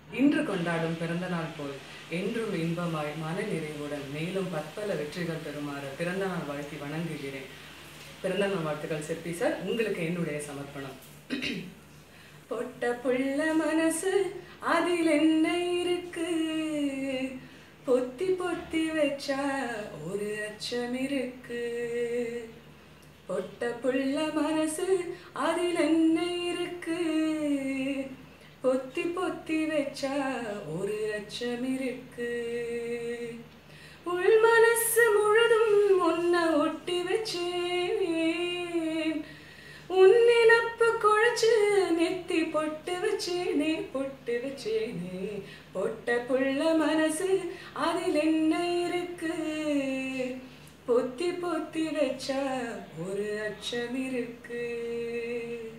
இன்று கொண்டாடும் பிறந்தநாள் போல் என்றும் இன்பமாய் மன நிறைவுடன் மேலும் பற்பல வெற்றிகள் பெறுமாறு பிறந்தநாள் வாழ்த்தி வணங்குகிறேன் பிறந்தநாள் வாழ்த்துக்கள் சிற்பி சார் உங்களுக்கு என்னுடைய சமர்ப்பணம் பொட்ட புள்ள மனசு அதில் என்ன இருக்கு பொத்தி பொத்தி வச்சா ஒரு அச்சம் இருக்கு பொட்ட புள்ள மனசு அதில் என்ன இருக்கு பொத்தி பொத்தி வச்சா ஒரு அச்சம் இருக்கு உள் மனசு முழுதும் உன்ன ஒட்டி வச்சேன் உன் நினப்பு குழைச்சு நெத்தி பொட்டு வச்சேனே பொட்டு வச்சேனே பொட்ட புள்ள மனசு அதில் என்ன இருக்கு பொத்தி பொத்தி வச்சா ஒரு அச்சம் இருக்கு